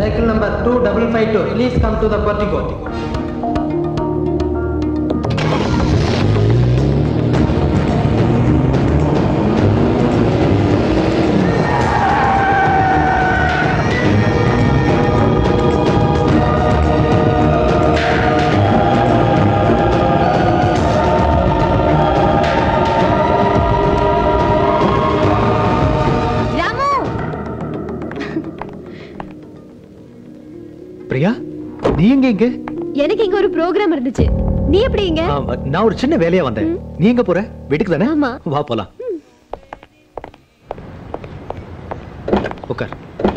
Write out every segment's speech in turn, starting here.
Vehicle number 2552, please come to the portico. Ramu Priya நீ எங்க இங்க எனக்கு இங்க ஒரு ப்ரோக்ராம் இருந்துச்சு நீ எப்படி இங்க ஆ, நான் ஒரு சின்ன வேலையா வந்தேன் நீ எங்க போற வீட்டுக்கு தானே ஆமா. வா போலாம் உட்கார்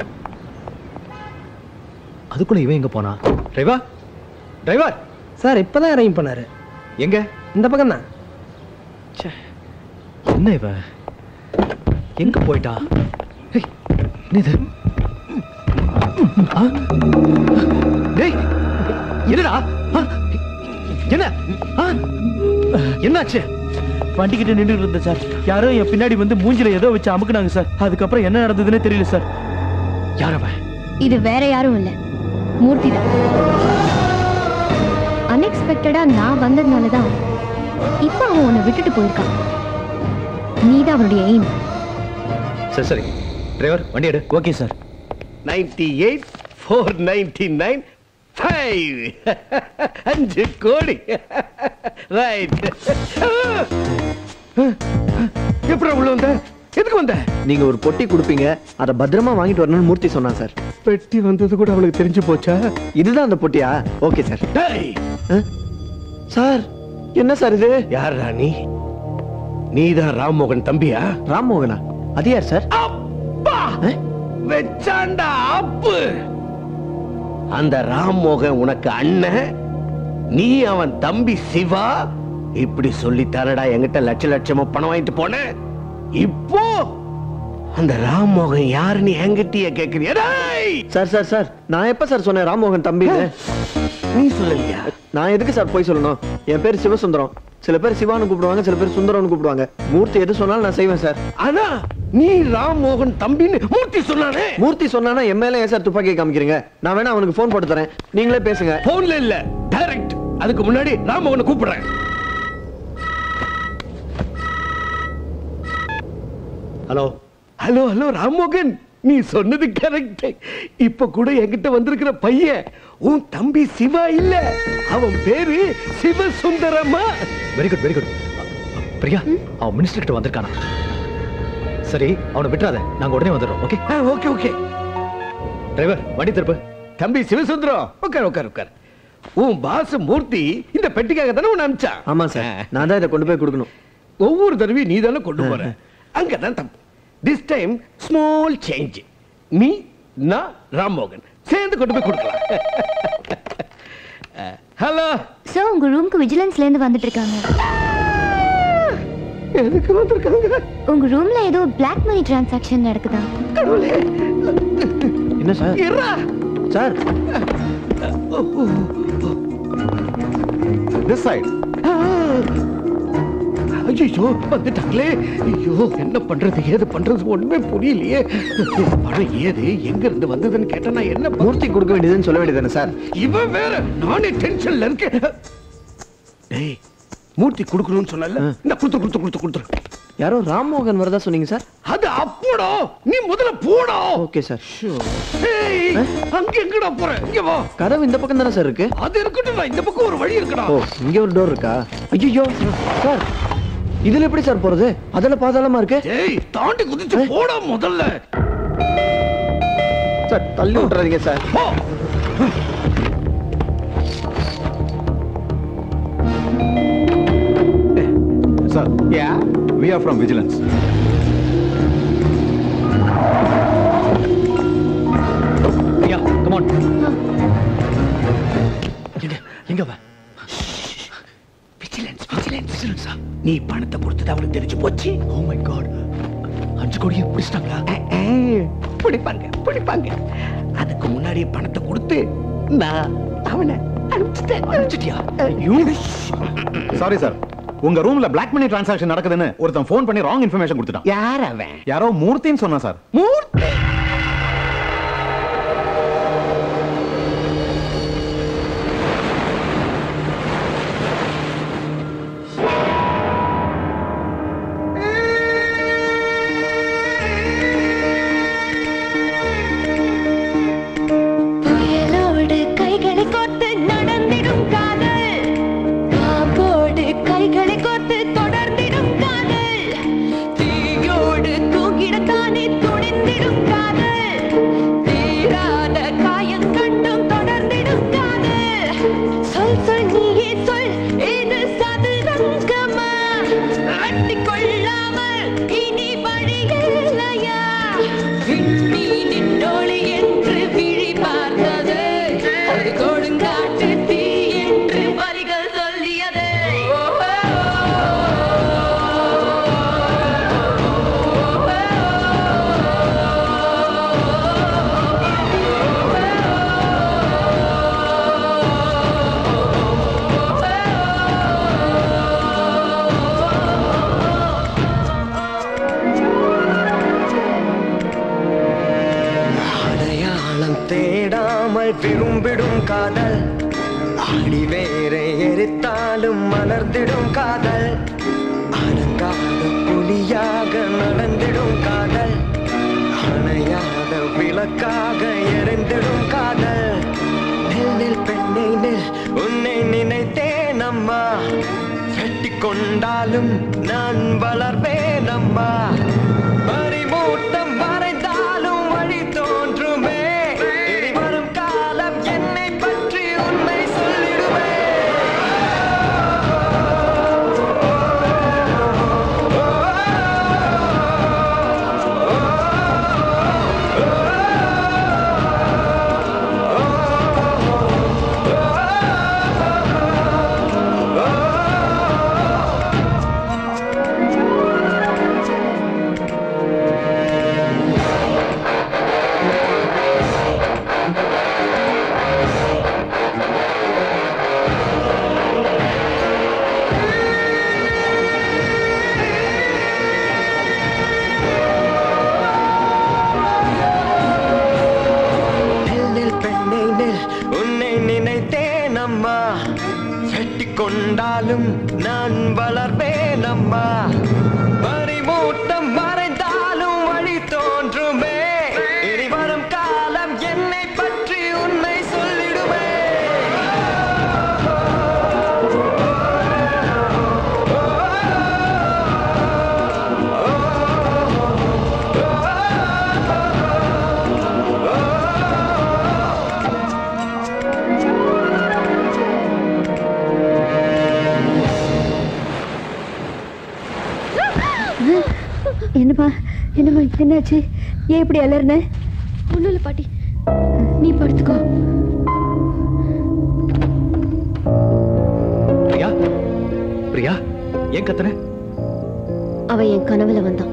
அதுக்குள்ள இவன் எங்க போனா டிரைவர் டிரைவர் சார் இப்பதான் அரேஞ்ச் பண்ணாரு எங்க இந்த பக்கம் தான் என்ன இவன் எங்க போயிட்டா ஏய், என்ன இது ஆ? டேய் என்னடா ஆ? என்ன ஆ? என்னாச்சு வண்டிக்கிட்ட நின்று இருந்தேன் சார் யாரோ என் பின்னாடி வந்து மூஞ்சில ஏதோ வச்சு அமுக்குனாங்க சார் அதுக்கப்புறம் என்ன நடந்ததுன்னே தெரியல சார் யார் அவன் இது வேற யாரும் இல்ல மூர்த்தி தான் அன்எக்ஸ்பெக்டடா நான் வந்ததுனால தான் இப்ப அவன் உன்னை விட்டுட்டு போயிருக்கான் நீதான் அவனுடைய எய்ம் சரி சரி டிரைவர் வண்டி எடு okay sir ninety eight four ninety nine five அஞ்சு கோடி ரைட் எப்படி உள்ள வந்த எதுக்கு வந்த நீங்க ஒரு பொட்டி கொடுப்பீங்க அதை பத்திரமா வாங்கிட்டு வரணும்னு மூர்த்தி சொன்னான் சார் பெட்டி வந்தது கூட அவளுக்கு தெரிஞ்சு போச்சா இதுதான் அந்த பொட்டியா ஓகே சார் டேய் சார் என்ன சார் இது யார் ராணி நீதான் ராம்மோகன் தம்பியா ராம்மோகனா அது யார் சார் அப்பா வெச்சாண்டா அப்பு அந்த ராம்மோகன் உனக்கு அண்ணன் நீ அவன் தம்பி சிவா இப்படி சொல்லி தரடா என்கிட்ட லட்ச லட்சமா பணம் வாங்கிட்டு போன இப்போ அந்த ராம்மோகன் யாருன்னு என்கிட்டயே கேக்குறியா டேய்! சார் சார் சார் நான் எப்ப சார் சொன்னேன் ராம்மோகன் தம்பின்னு நீ சொல்லலையா நான் எதுக்கு சார் போய் சொல்லணும் என் பேர் சிவசுந்தரம் சில பேர் சிவான்னு கூப்பிடுவாங்க சில பேர் சுந்தரம்னு கூப்பிடுவாங்க மூர்த்தி எது சொன்னாலும் நான் செய்வேன் சார் ஆனா நீ ராம்மோகன் தம்பின்னு மூர்த்தி சொன்னானே மூர்த்தி சொன்னானா என் மேல ஏன் சார் துப்பாக்கி காமிக்கிறீங்க நான் வேணா அவனுக்கு ஃபோன் போட்டு தரேன் நீங்களே பேசுங்க போன்ல இல்ல டைரக்ட் அதுக்கு முன்னாடி ராம்மோகனை கூப்பிடுறேன் ஹலோ ஹலோ ஹலோ ராம்மோகன் நீ சொன்னது கரெக்ட் இப்ப கூட என்கிட்ட வந்திருக்கிற பையன் உன் தம்பி சிவா இல்ல அவன் பேரு சிவசுந்தரமா very good very good Priya அவன் மினிஸ்டர் கிட்ட வந்திருக்கானா சரி அவனை விட்டுறாத நாங்க உடனே வந்துடுறோம் ஓகே ஓகே ஓகே டிரைவர் வண்டி திருப்பு தம்பி சிவசுந்தரம் உட்கார் உட்கார் உட்கார் உன் பாஸ் மூர்த்தி இந்த பெட்டிக்காக தானே உன்னை அனுப்பிச்சான் ஆமா சார் நான் தான் இதை கொண்டு போய் கொடுக்கணும் ஒவ்வொரு தடவையும் நீ தானே கொண்டு போற அங்கதான் தப்பு திஸ் டைம் ஸ்மால் சேஞ்ச் நீ நான் ராம்மோகன் சேர்ந்து கொண்டு போய் கொடுக்கலாம் ஹலோ சார் உங்க ரூமுக்கு விஜிலன்ஸ்ல இருந்து வந்துட்டு இருக்காங்க எதுக்கு வந்திருக்காங்க உங்க ரூம்ல ஏதோ பிளாக் மணி டிரான்சாக்ஷன் நடக்குதா கடவுளே என்ன சார் இருடா. சார் திஸ் சைடு ஐயோ வந்துட்டாங்களே ஐயோ என்ன பண்றது ஏது பண்றது ஒண்ணுமே புரியலையே பணம் ஏது எங்க இருந்து வந்ததுன்னு கேட்டா நான் என்ன பண்- மூர்த்தி கொடுக்க வேண்டியதுன்னு சொல்ல வேண்டியதுதானே சார் இவன் வேற நானே டென்ஷன்ல இருக்கேன் டேய் மூர்த்தி கொடுக்கணும்னு சொன்னல இந்த கொடுத்து கொடுத்து கொடுத்து கொடுத்துரு யாரோ ராம்மோகன் வரதா சொன்னீங்க சார் அது அப்போடா நீ முதல்ல போடா ஓகே சார் ஏய் அங்க எங்கடா போற இங்க வா கதவு இந்த பக்கம் தானே சார் இருக்கு அது இருக்கட்டும் இந்த பக்கம் ஒரு வழி இருக்குடா ஓ இங்க ஒரு டோர் இருக்கா ஐயோ சார் இதுல எப்படி சார் போறது அதுல பாதாளமா இருக்கு ஏய் தாண்டி குதிச்சு போடா முதல்ல சார் தள்ளி விட்டுறாதீங்க சார் போ Sir, yeah, we are from vigilance. Priya come on எங்க எங்க வா விஜிலன்ஸ் விஜிலன்ஸ் விஜிலன்ஸா நீ பணத்தை கொடுத்தது அவளுக்கு தெரிஞ்சு போச்சு ஓ மை காட் அஞ்சு கோடியை பிடிச்சிட்டாங்களா பிடிப்பாங்க பிடிப்பாங்க அதுக்கு முன்னாடி பணத்தை கொடுத்து நான் அவனை அனுப்பிச்சிட்டேன் அனுப்பிச்சிட்டியா சாரி சார் உங்க ரூம்ல பிளாக் மணி டிரான்சாக்ஷன் நடக்குதுன்னு ஒருத்தன் ஃபோன் பண்ணி ராங் இன்ஃபர்மேஷன் கொடுத்துட்டான் யார் அவன் யாரோ மூர்த்தின்னு சொன்னா சார் மூர்த்தி தேடாமல் விரும்பிடும் காதல் ஆடி வேரை எரித்தாலும் மலர்ந்திடும் காதல் அடங்காத புலியாக நடந்திடும் காதல் அணையாத விளக்காக எரிந்திடும் காதல் நில் நில் பெண்ணை நில் உன்னை நினைத்தேன் அம்மா வெட்டி கொண்டாலும் நான் வளர்வேன் அம்மா பறிமூட்டம் மறைந்தாலும் வழி தோன்றுமே இனி வரும் காலம் என்னை பற்றி உண்மை சொல்லிடுமே நில் நில் பெண்ணை நில் உன்னை நினைத்தேன் அம்மா வெட்டி கொண்டாலும் நான் வளர்வேன் அம்மா பறிமூட்டம் மறைந்தாலும் வழி தோன்றுமே இனி வரும் காலம் என்னை பற்றி உண்மை சொல்லிடுமே என்னப்பா என்னம்மா என்னாச்சு ஏன் இப்படி அலர்ன ஒன்றும் இல்லை பாட்டி நீ படுத்துக்கோ பிரியா பிரியா ஏன் கத்துன அவ என் கனவுல வந்தான்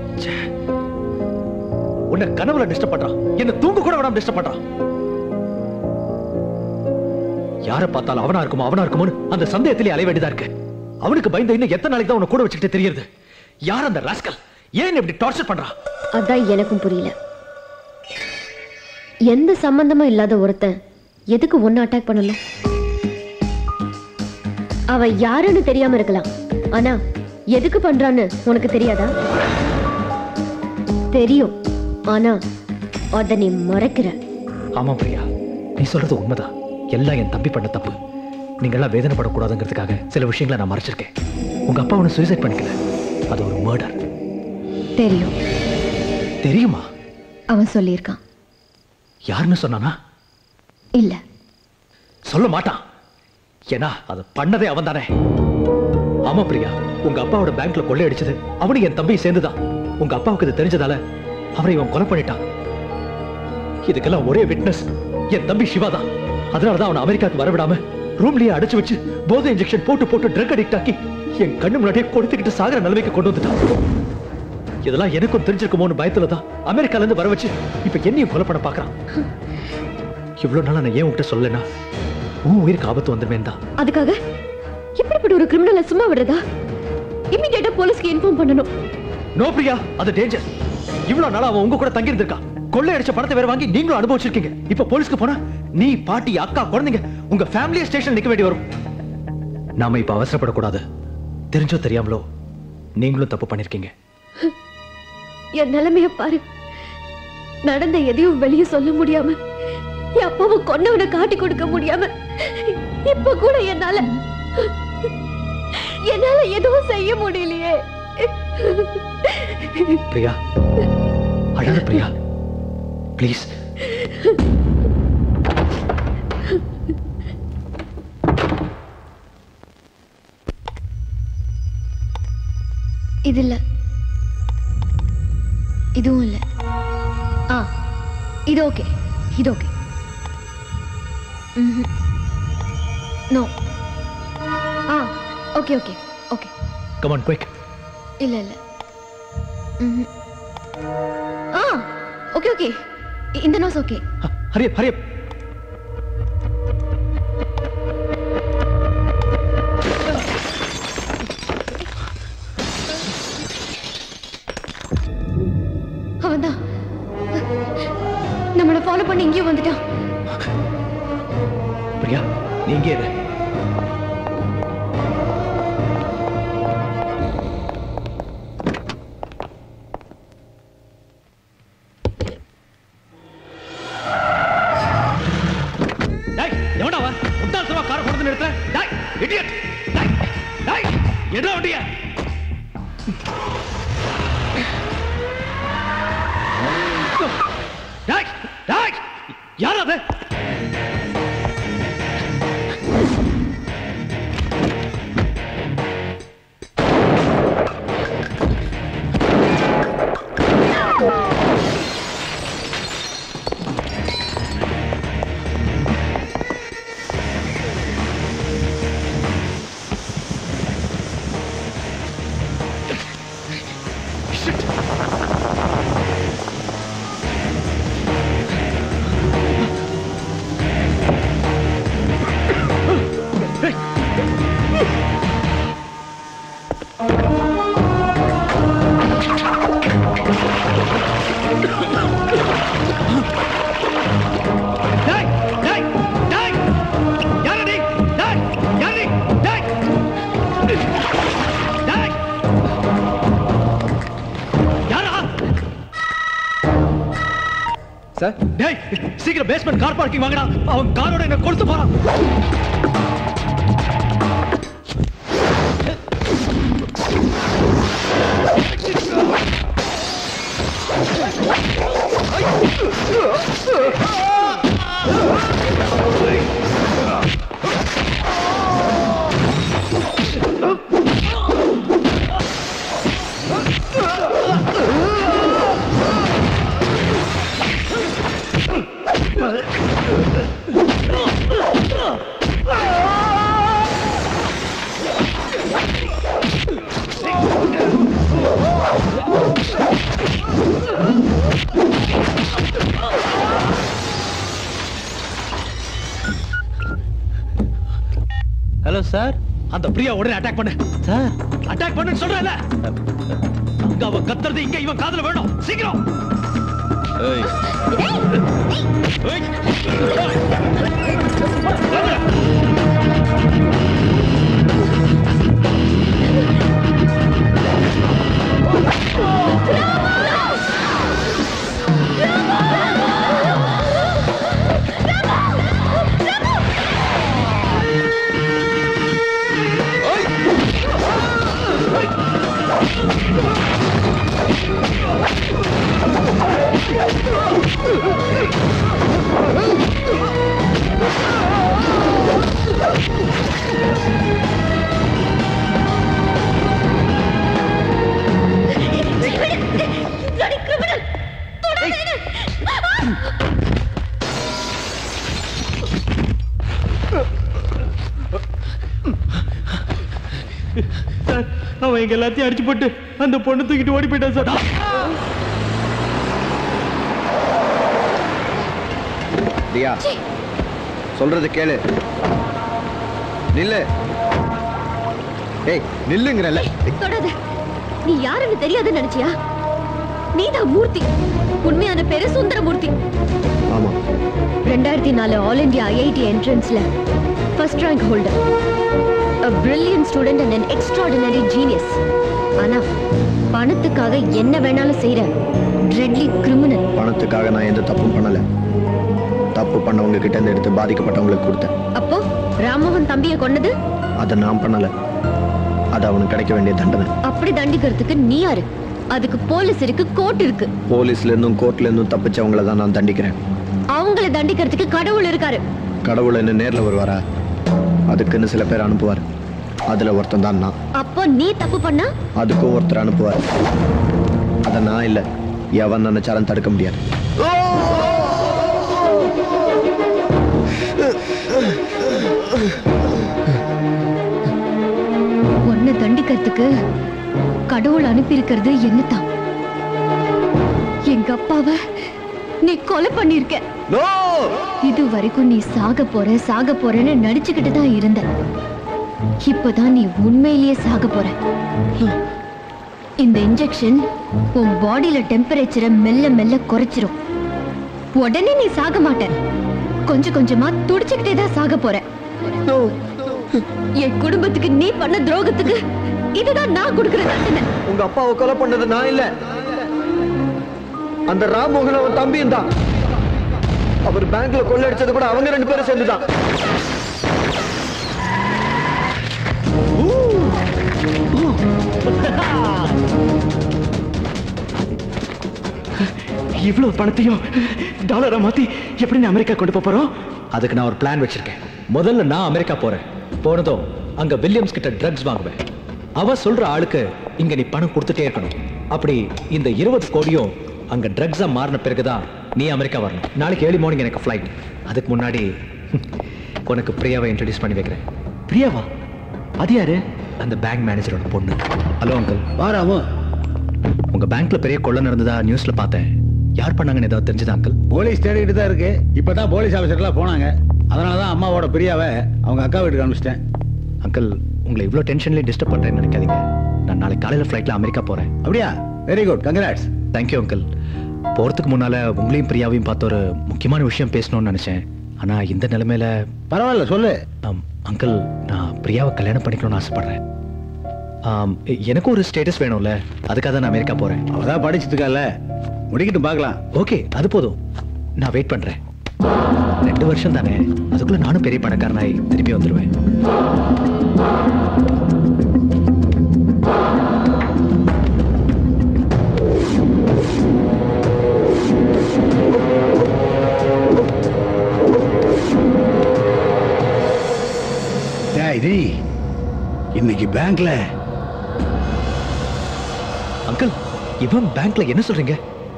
உன்னை கனவுல டிஸ்டர்ப் பண்றான் என்ன தூங்க கூட விடாம டிஸ்டர்ப் பண்றான் யாரை பார்த்தாலும் அவனா இருக்குமோ அவனா இருக்குமோன்னு அந்த சந்தேகத்திலே அலைய வேண்டியதா இருக்கு அவனுக்கு பயந்து இன்னும் எத்தனை நாளைக்கு தான் உன்னை கூட வச்சுக்கிட்டே தெரியுது யார் அந்த ராஸ்கல் ஏன் இப்படி டார்ச்சர் பண்றான் அதான் எனக்கும் புரியல எந்த சம்பந்தமும் இல்லாத ஒருத்தன் எதுக்கு ஒன்னு அட்டாக் பண்ணணும் அவ யாருன்னு தெரியாம இருக்கலாம் ஆனா எதுக்கு பண்றான்னு உனக்கு தெரியாதா தெரியும் ஆனா அத நீ மறைக்கிற ஆமா பிரியா நீ சொல்றது உண்மைதான் எல்லாம் என் தம்பி பண்ண தப்பு நீங்கெல்லாம் வேதனைப்படக்கூடாதுங்கிறதுக்காக சில விஷயங்களை நான் மறைச்சிருக்கேன் உங்க அப்பா உன்னை சூசைட் பண்ணிக்கல அது ஒரு மர்டர் தெரியும் தெரியுமா அவன் சொல்லியிருக்கான் யாருன்னு சொன்னானா இல்ல சொல்ல மாட்டான் ஏன்னா அதை பண்ணதே அவன் தானே ஆமா பிரியா உங்க அப்பாவோட பேங்க்ல கொள்ளையடிச்சது அவனு என் தம்பி சேர்ந்துதான் உங்க அப்பாவுக்கு இது தெரிஞ்சதால அவரை இவன் கொலை பண்ணிட்டான் இதுக்கெல்லாம் ஒரே விட்னஸ் என் தம்பி சிவா தான் அதனாலதான் அவனை அமெரிக்காவுக்கு வரவிடாம ரூம்லயே அடைச்சு வச்சு போதை இன்ஜெக்ஷன் போட்டு போட்டு ட்ரக் அடிக்ட் ஆக்கி என் கண்ணு முன்னாடியே கொடுத்துக்கிட்டு சாகர நிலைமைக்கு கொண்டு வந்துட்டான் இதெல்லாம் எனக்கும் தெரிஞ்சிருக்குமோன்னு பயத்துல தான் அமெரிக்கால இருந்து வர வச்சு இப்ப என்னையும் கொலை பண்ண பாக்குறான் இவ்வளவு நாளா நான் ஏன் உன்கிட்ட சொல்லலைன்னா உன் உயிருக்கு ஆபத்து வந்துருவேன் தான் அதுக்காக இப்படிப்பட்ட ஒரு கிரிமினலை சும்மா விடுறதா இம்மிடியேட்டா போலீஸ்க்கு இன்ஃபார்ம் பண்ணணும் நோ பிரியா அது டேஞ்சர் இவ்வளவு நாளா அவன் உங்க கூட தங்கி இருந்திருக்கா கொள்ளை அடிச்ச பணத்தை வேற வாங்கி நீங்களும் அனுபவிச்சிருக்கீங்க இப்ப போலீஸ்க்கு போனா நீ பாட்டி அக்கா குழந்தைங்க உங்க ஃபேமிலியே ஸ்டேஷன் நிக்க வேண்டி வரும் நாம இப்ப அவசரப்படக்கூடாது தெரிஞ்சோ தெரியாமலோ நீங்களும் தப்பு பண்ணிருக்கீங்க என் நிலைமைய பாரு நடந்த எதையும் வெளியே சொல்ல முடியாம என் அப்பாவை கொன்னவனை காட்டி கொடுக்க முடியாம இப்ப கூட என்னால என்னால எதுவும் செய்ய முடியலையே பிரியா அழாத பிரியா ப்ளீஸ் இது இல்ல இதுவும் இல்ல ஆ இது ஓகே இது ஓகே நோ ஆ okay okay okay come on quick இல்ல இல்ல ம்ஹும். ஆ ஓகே ஓகே இந்த நோஸ் ஓகே ஹரி ஹரி அவன்தான் நம்மள ஃபாலோ பண்ணி இங்கேயும் வந்துட்டான் பிரியா நீ இங்கே இரு டேய் எவன்டா அவன் முட்டாள்தனமா காரை கொண்டு வந்து நிறுத்த டேய் இடியட் டேய் டேய் எடா வண்டிய டேய் டேய் யார் அது டேய் டேய் டேய் யாரா நீ டேய் யாரா நீ டேய் டேய் யாரா சார் டேய் சீக்கிரம் பேஸ்மெண்ட் கார் பார்க்கிங் வாங்கடா அவன் காரோட என்ன கொளுத்து போறான் ஹலோ சார் அந்த பிரியா உடனே அட்டாக் பண்ணு சார் அட்டாக் பண்ணுன்னு சொல்றேன்ல அங்க அவன் கத்துறது இங்க இவன் காதுல வேணும் சீக்கிரம் ஏய். Bloody criminal! தொடாதே என்னை! சார் அவன் எங்க எல்லாத்தையும் அடிச்சு போட்டு அந்த பொண்ணு தூக்கிட்டு ஓடி போயிட்டான் சார் தியா சொல்றது கேளு நில்லு ஏய் நில்லுங்கிறல்ல தொடாத நீ யாருன்னு தெரியாதுன்னு நினைச்சியா நீதான் மூர்த்தி உண்மையான பேரு சுந்தரமூர்த்தி ஆமா ரெண்டாயிரத்தி நாலு ஆல் இந்தியா ஐஐடி என்ட்ரன்ஸ்ல first rank holder a brilliant student and an extraordinary genius ஆனா பணத்துக்காக என்ன வேணாலும் செய்யற dreadly criminal பணத்துக்காக நான் எந்த தப்பும் பண்ணல தப்பு பண்ணவங்க கிட்ட இருந்து எடுத்து பாதிக்கப்பட்டவங்களுக்கு கொடுத்தேன் அப்போ ராமோகன் தம்பியை கொன்னது அதை நான் பண்ணல அது அவனுக்கு கிடைக்க வேண்டிய தண்டனை அப்படி தண்டிக்கிறதுக்கு நீ யாரு அதுக்கு போலீஸ் இருக்கு கோர்ட் இருக்கு போலீஸ்ல இருந்தும் கோர்ட்ல இருந்தும் தப்பிச்சவங்கள தான் நான் தண்டிக்கிறேன் அவங்கள தண்டிக்கிறதுக்கு கடவுள் இருக்காரு கடவுள் என்ன நேர்ல வருவாரா அதுக்குன்னு சில பேர் அனுப்புவார் அதுல ஒருத்தன் தான் நான் அப்போ நீ தப்பு பண்ணா அதுக்கும் ஒருத்தர் அனுப்புவார் அத நான் இல்ல எவன் நினைச்சாலும் தடுக்க முடியாது உன்னை தண்டிக்கிறதுக்கு கடவுள் அனுப்பி இருக்கிறது என்னதான் எங்க அப்பாவை நீ கொலை பண்ணிருக்க இது வரைக்கும் நீ சாக போற சாக போறேன்னு நடிச்சுக்கிட்டு தான் இருந்த இப்பதான் நீ உண்மையிலேயே சாக போற இந்த இன்ஜெக்ஷன் உன் பாடியில டெம்பரேச்சரை மெல்ல மெல்ல குறைச்சிரும் உடனே நீ சாக மாட்ட கொஞ்சம் கொஞ்சமா துடிச்சுக்கிட்டே தான் சாக போற என் குடும்பத்துக்கு நீ பண்ண துரோகத்துக்கு இதுதான் நான் கொடுக்கிற தண்டனை உங்க அப்பாவை கொலை பண்ணது நான் இல்ல அந்த ராம்மோகன் அவன் தம்பியும் தான் அவர் பேங்க்ல கொள்ளடிச்சது கூட அவங்க ரெண்டு பேரும் சேர்ந்துதான் இவ்வளவு பணத்தையும் டாலரா மாத்தி எப்படி நான் அமெரிக்கா கொண்டு போப் போறோம் அதுக்கு நான் ஒரு பிளான் வச்சிருக்கேன் முதல்ல நான் அமெரிக்கா போறேன் போனதும் அங்க வில்லியம்ஸ் கிட்ட ட்ரக்ஸ் வாங்குவேன் அவ சொல்ற ஆளுக்கு இங்க நீ பணம் கொடுத்துட்டே இருக்கணும் அப்படி இந்த இருபது கோடியும் அங்க ட்ரக்ஸா மாறின பிறகுதான் நீ அமெரிக்கா வரணும் நாளைக்கு ஏர்லி மார்னிங் எனக்கு ஃப்ளைட் அதுக்கு முன்னாடி உனக்கு பிரியாவை இன்ட்ரடியூஸ் பண்ணி வைக்கிறேன் பிரியாவா அது யாரு அந்த பேங்க் மேனேஜரோட பொண்ணு ஹலோ அங்கிள் வாராமோ உங்க பேங்க்ல பெரிய கொள்ளை நடந்ததா நியூஸ்ல பார்த்தேன் யார் பண்ணாங்கன்னு ஏதாவது தெரிஞ்சதா அங்கிள் போலீஸ் தேடிட்டு தான் இருக்கு இப்பதான் போலீஸ் ஆபீசர்லாம் போனாங்க அதனால தான் அம்மாவோட பிரியாவை அவங்க அக்கா வீட்டுக்கு அனுப்பிச்சிட்டேன் அங்கிள் உங்களை இவ்வளோ டென்ஷன்லேயே டிஸ்டர்ப் பண்ணுறேன்னு நினைக்காதீங்க நான் நாளைக்கு காலையில் ஃப்ளைட்டில் அமெரிக்கா போகிறேன் அப்படியா very good congrats thank you uncle போகிறதுக்கு முன்னால் உங்களையும் பிரியாவையும் பார்த்த ஒரு முக்கியமான விஷயம் பேசணும்னு நினச்சேன் ஆனால் இந்த நிலைமையில பரவாயில்ல சொல்லு ஆம், அங்கிள் நான் பிரியாவை கல்யாணம் பண்ணிக்கணும்னு ஆசைப்பட்றேன் ஆம், எ- எனக்கும் ஒரு ஸ்டேட்டஸ் வேணும்ல அதுக்காக தான் நான் அமெரிக்கா போகிறேன் அவதான் படிச்சிட்டு இருக்கால முடிக்கட்டும் பார்க்கலாம் ஓகே அது போதும் நான் வெயிட் பண்ணுறேன் ரெண்டு வருஷம் தானே அதுக்குள்ளே நானும் பெரிய பணக்காரனாய் திரும்பி வந்துடுவேன் டேய் நீ இன்னைக்கு பேங்க்ல அங்கிள் இவன் பேங்க்ல என்ன சொல்றீங்க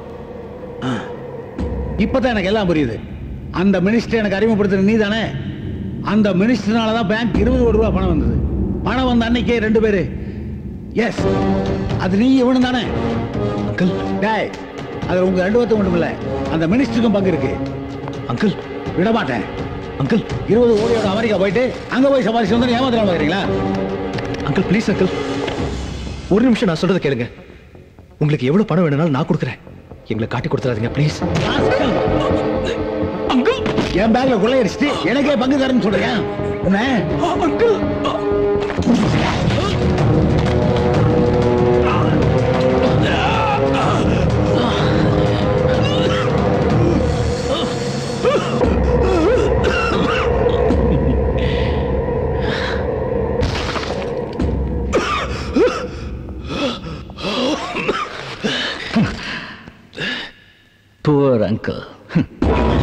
இப்பதான் எனக்கு எல்லாம் புரியுது அந்த மினிஸ்டர் எனக்கு அறிமுகப்படுத்துற நீ தானே அந்த மினிஸ்டர்னால தான் பேங்க் இருபது கோடி ரூபாய் பணம் வந்தது பணம் வந்த அன்னைக்கே ரெண்டு பேரு எஸ் அது நீ இவனு தானே அங்கிள் டேய் அது உங்க ரெண்டு பேர்த்துக்கு மட்டும் இல்ல அந்த மினிஸ்டருக்கும் பங்கு இருக்கு அங்கிள் விட மாட்டேன் அங்கிள் இருபது கோடியோட அமெரிக்கா போயிட்டு அங்க போய் சமாளிச்சு வந்து ஏமாத்தலாம் பாக்குறீங்களா அங்கிள் ப்ளீஸ் அங்கிள் ஒரு நிமிஷம் நான் சொல்றதை கேளுங்க உங்களுக்கு எவ்வளவு பணம் வேணும்னாலும் நான் கொடுக்குறேன் எங்களை காட்டி கொடுத்துறாதீங்க ப்ளீஸ் என் பேங்க்ல கொள்ளையடிச்சிட்டு எனக்கே பங்கு தரேன்னு சொல்றேன் உன்னை புவர் அங்கிள்